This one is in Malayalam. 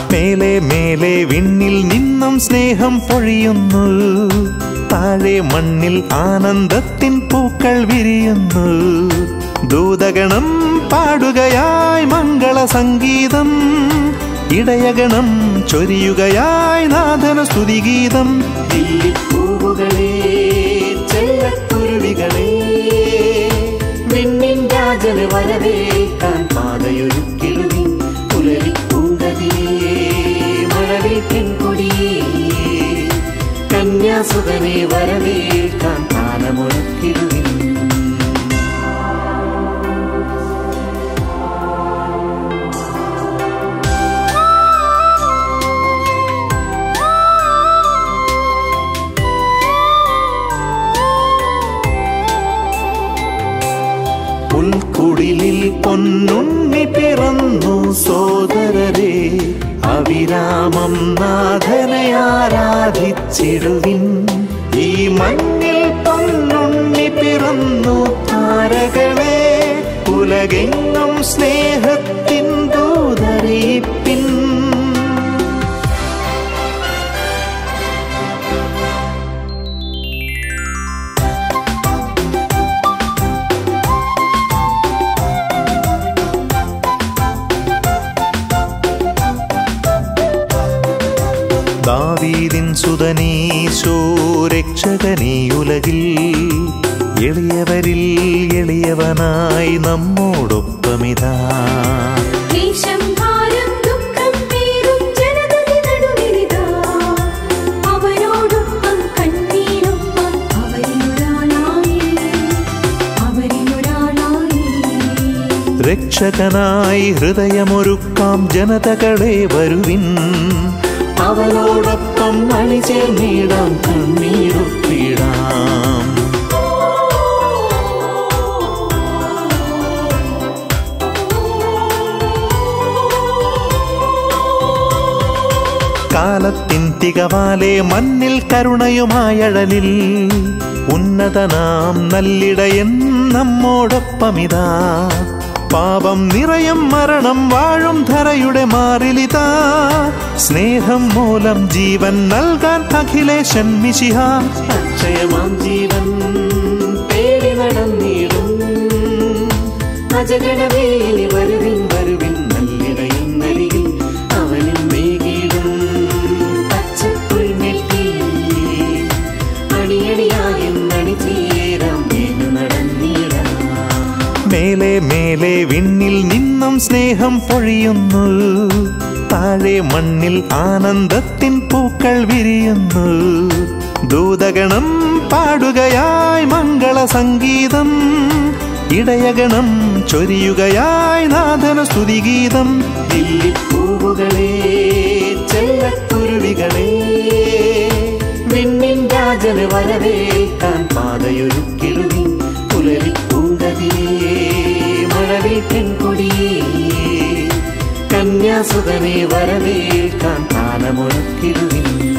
മേലെ മേലെ വിണ്ണിൽ നിന്നും സ്നേഹം പൊഴിയുന്നു താഴെ മണ്ണിൽ ആനന്ദത്തിൻ പൂക്കൾ വിരിയുന്നു ദൂതഗണം പാടുകയായി മംഗള സംഗീതം ഇടയഗണം ചൊരിയുകയായി നാഥന സ്തുതിഗീതം പൂവുകളെ ചെല്ലക്കുരുവികളെ വിണ്ണിൻ രാജന് വരവേൽക്കാൻ പാതയൊരുക്കിടുവിൻ പുലരിപ്പൂങ്കതിയേ മഴവിൽക്കൻ കൊടിയേ കന്യാസുതനെ വരവേൽക്കാൻ താനമൊരുക്കിടുവിൻ പുൽക്കുടിലിൽ പൊന്നുണ്ണി പിറന്നു സോദരരെ അവിരാമം നാഥനെ ആരാധിച്ചിടുവിൻ ഈ മണ്ണിൽ പൊന്നുണ്ണി പിറന്നു താരകളെ ഉലകെങ്ങും സ്നേഹത്തിൻ ദൂതറിയിപ്പിൻ ദാവീദിൻ സുതനീശോ രക്ഷകനീ ഉലകിൽ എളിയവരിൽ എളിയവനായി നമ്മോടൊപ്പമിതാ ക്ലേശം ഭാരം ദുഃഖം പേറും ജനതതി നടുവിലിതാ അവരോടൊപ്പം കണ്ണീരൊപ്പം അവരിലൊരാളായി അവരിലൊരാളായി രക്ഷകനായി ഹൃദയമൊരുക്കാം ജനതകളെ വരുവിൻ അവരോടൊപ്പം അണിചേർന്നിടാം കണ്ണീരൊപ്പിടാം കാലത്തിൻ തികവാലെ മണ്ണിൽ കരുണയുമായഴലിൽ ഉന്നതനാം നല്ലിടയൻ നമ്മോടൊപ്പമിതാ പാപം നിറയും മരണം വാഴും ധരയുടെ മാറിലിതാ സ്നേഹം മൂലം ജീവൻ നൽകാൻ അഖിലേശൻ മിശിഹ അക്ഷയമാം ജീവൻ പേടി നടന്നിടും അജഗണവേലി വരുവിൻ വരുവിൻ നല്ലിടയിൽ നരികിൽ അവനിൽ മേകിടും പച്ചപ്പുൽമെട്ടി അണിയണിയായി നണിചേരാം വേഗു നടന്നിടാം മേലെ മേലെ വിണ്ണിൽ നിന്നും സ്നേഹം പൊഴിയുന്നു താഴെ മണ്ണിൽ ആനന്ദത്തിൻ പൂക്കൾ വിരിയുന്നു ദൂതഗണം പാടുകയായി മംഗള സംഗീതം ഇടയഗണം ചൊരിയുകയായി നാഥന സ്തുതിഗീതം പൂവുകളെ ചെല്ലക്കുരുവികളെ വിണ്ണിൻ രാജന് വരവേൽക്കാൻ പാതയൊരുക്കിടുവിൻ പുലരിപ്പൂങ്കതിയേ മഴവിൽക്കൻ കൊടിയേ കന്യാസുതനെ വരവേൽക്കാൻ താനമൊരുക്കിടുവിൻ